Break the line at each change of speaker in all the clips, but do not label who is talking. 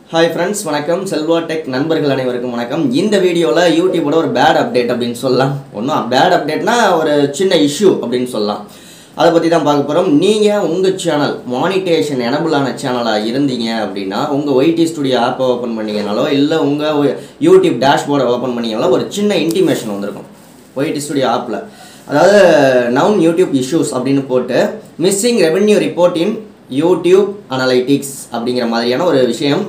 hi friends வணக்கம் Selva tech நண்பர்கள் அனைவருக்கும் வணக்கம் இந்த வீடியோவில் யூடியூபோட ஒரு பேட் அப்டேட் அப்படின்னு சொல்லலாம் ஒன்றும் பேட் அப்டேட்னா ஒரு சின்ன இஷ்யூ அப்படின்னு சொல்லலாம் அதை பற்றி தான் பார்க்க போகிறோம் நீங்கள் உங்கள் சேனல் மானிட்டேஷன் எனபிளான சேனலாக இருந்தீங்க அப்படின்னா உங்கள் ஒய்டி ஸ்டுடியோ ஆப்பை ஓப்பன் பண்ணீங்கனாலோ இல்லை உங்கள் யூடியூப் டேஷ்போர்டை ஓப்பன் பண்ணீங்கனாலோ ஒரு சின்ன இன்டிமேஷன் வந்திருக்கும் ஒய்டி ஸ்டுடியோ ஆப்பில் அதாவது நவுன் யூடியூப் இஷ்யூஸ் அப்படின்னு போட்டு missing revenue report in YouTube analytics அப்படிங்கிற மாதிரியான ஒரு விஷயம்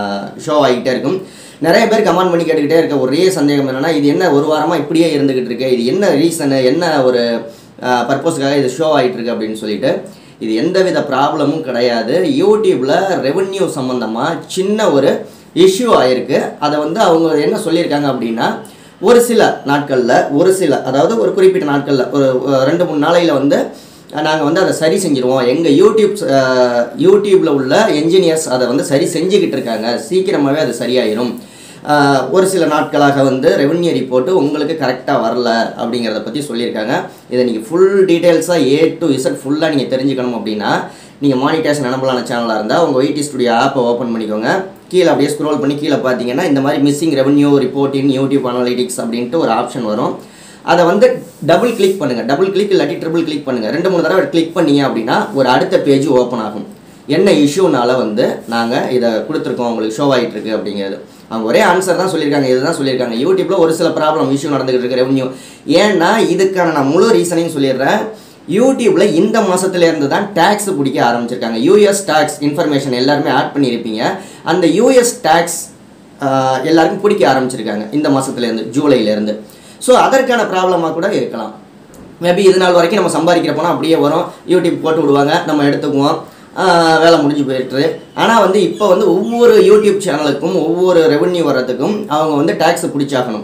ஷோ ஆகிட்டே இருக்கும் நிறைய பேர் கமெண்ட் பண்ணி கேட்டுக்கிட்டே இருக்க ஒரே சந்தேகம் என்னென்னா இது என்ன ஒரு வாரமாக இப்படியே இருந்துக்கிட்டு இருக்கு இது என்ன ரீசனு என்ன ஒரு பர்பஸ்க்காக இது ஷோ ஆகிட்டு இருக்கு அப்படின்னு சொல்லிட்டு இது எந்தவித ப்ராப்ளமும் கிடையாது யூடியூப்பில் ரெவென்யூ சம்மந்தமாக சின்ன ஒரு இஷ்யூ ஆயிருக்கு அதை வந்து அவங்க என்ன சொல்லியிருக்காங்க அப்படின்னா ஒரு சில நாட்களில் ஒரு சில அதாவது ஒரு குறிப்பிட்ட நாட்களில் ஒரு ஒரு ரெண்டு மூணு நாளையில் வந்து நாங்கள் வந்து அதை சரி செஞ்சுருவோம் எங்கள் யூடியூப் யூடியூப்பில் உள்ள என்ஜினியர்ஸ் அதை வந்து சரி செஞ்சுக்கிட்டு இருக்காங்க சீக்கிரமாகவே அது சரியாயிரும் ஆஹ் ஒரு சில நாட்களாக வந்து ரெவென்யூ ரிப்போர்ட்டு உங்களுக்கு கரெக்டாக வரல அப்படிங்கிறத பற்றி சொல்லியிருக்காங்க இதை நீங்கள் ஃபுல் டீட்டெயில்ஸாக ஏ டு இசட் ஃபுல்லாக நீங்கள் தெரிஞ்சுக்கணும் அப்படின்னா நீங்கள் மானிட்டேஷன் எனபிளான சேனலாக இருந்தால் உங்கள் ஒய்டி ஸ்டுடியோ ஆப்பை ஓப்பன் பண்ணிக்கோங்க கீழே அப்படியே ஸ்க்ரோல் பண்ணி கீழே பார்த்தீங்கன்னா இந்த மாதிரி missing revenue report in YouTube analytics அப்படின்ட்டு ஒரு ஆப்ஷன் வரும் அதை வந்து டபுள் கிளிக் பண்ணுங்கள் டபுள் கிளிக் இல்லாட்டி ட்ரிபிள் கிளிக் பண்ணுங்கள் ரெண்டு மூணு தடவை கிளிக் பண்ணீங்க அப்படின்னா ஒரு அடுத்த பேஜ் ஓப்பன் ஆகும் என்ன இஷ்யூனால வந்து நாங்கள் இதை கொடுத்துருக்கோம் உங்களுக்கு ஷோ ஆகிட்டு இருக்கு அப்படிங்கிறது அவங்க ஒரே ஆன்சர் தான் சொல்லியிருக்காங்க இதுதான் சொல்லியிருக்காங்க யூடியூப்பில் ஒரு சில ப்ராப்ளம் இஷ்யூ நடந்துகிட்டு இருக்கு ரெவன்யூ ஏன்னா இதுக்கான நான் முழு ரீசனையும் சொல்லிடுறேன் யூடியூப்பில் இந்த மாதத்துலேருந்து தான் டேக்ஸ் பிடிக்க ஆரம்பிச்சிருக்காங்க யூஎஸ் டேக்ஸ் இன்ஃபர்மேஷன் எல்லாருமே ஆட் பண்ணியிருப்பீங்க அந்த யூஎஸ் டேக்ஸ் எல்லாருக்கும் பிடிக்க ஆரம்பிச்சிருக்காங்க இந்த மாதத்துலேருந்து ஜூலைலேருந்து ஸோ அதற்கான ப்ராப்ளமாக கூட இருக்கலாம் மேபி இது நாள் வரைக்கும் நம்ம சம்பாதிக்கிற பணம் அப்படியே வரும் யூடியூப் போட்டு விடுவாங்க நம்ம எடுத்துக்குவோம் ஆஹ் வேலை முடிஞ்சு போயிட்டு ஆனால் வந்து இப்போ வந்து ஒவ்வொரு யூடியூப் சேனலுக்கும் ஒவ்வொரு ரெவென்யூ வர்றதுக்கும் அவங்க வந்து டேக்ஸ் பிடிச்சாகணும்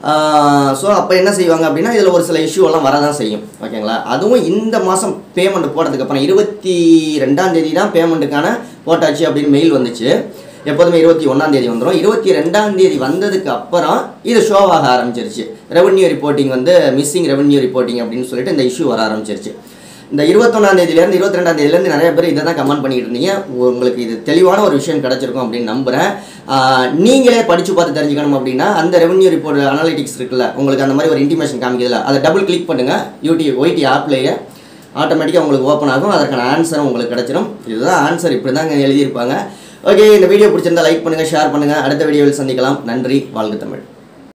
ஸோ அப்போ என்ன செய்வாங்க அப்படின்னா இதில் ஒரு சில இஷ்யூ எல்லாம் வரதான் செய்யும் ஓகேங்களா அதுவும் இந்த மாதம் பேமெண்ட் போட்டதுக்கு அப்புறம் இருபத்தி ரெண்டாம் தேதி தான் பேமெண்ட்டுக்கான போட்டாச்சு அப்படின்னு மெயில் வந்துச்சு எப்போதுமே இருபத்தி ஒன்றாம் தேதி வந்துடும் இருபத்தி ரெண்டாம் தேதி வந்ததுக்கு அப்புறம் இது ஷோவாக ஆரம்பிச்சிருச்சு ரெவென்யூ ரிப்போர்ட்டிங் வந்து மிஸ்ஸிங் ரெவென்யூ ரிப்போர்ட்டிங் அப்படின்னு சொல்லிட்டு இந்த இஷ்யூ வர ஆரம்பிச்சிருச்சு இந்த இருபத்தொன்னாம் தேதியிலேருந்து இருபத்தி ரெண்டாம் தேதியிலேருந்து நிறைய பேர் இதை தான் கமெண்ட் பண்ணிட்டு இருந்தீங்க உங்களுக்கு இது தெளிவான ஒரு விஷயம் கிடச்சிருக்கும் அப்படின்னு நம்புகிறேன் ஆஹ் நீங்களே படித்து பார்த்து தெரிஞ்சுக்கணும் அப்படின்னா அந்த ரெவென்யூ ரிப்போர்ட் அனாலிட்டிக்ஸ் இருக்குல்ல உங்களுக்கு அந்த மாதிரி ஒரு இன்டிமேஷன் காமிக்குதுல அதை டபுள் கிளிக் பண்ணுங்கள் யூடியூப் ஒய்டி ஆப்லேயே ஆட்டோமேட்டிக்காக உங்களுக்கு ஓப்பன் ஆகும் அதற்கான ஆன்சரும் உங்களுக்கு கிடச்சிரும் இதுதான் ஆன்சர் இப்படி தாங்க எழுதியிருப்பாங்க ஓகே இந்த வீடியோ பிடிச்சிருந்தா லைக் பண்ணுங்கள் ஷேர் பண்ணுங்கள் அடுத்த வீடியோவில் சந்திக்கலாம் நன்றி வாழ்க தமிழ்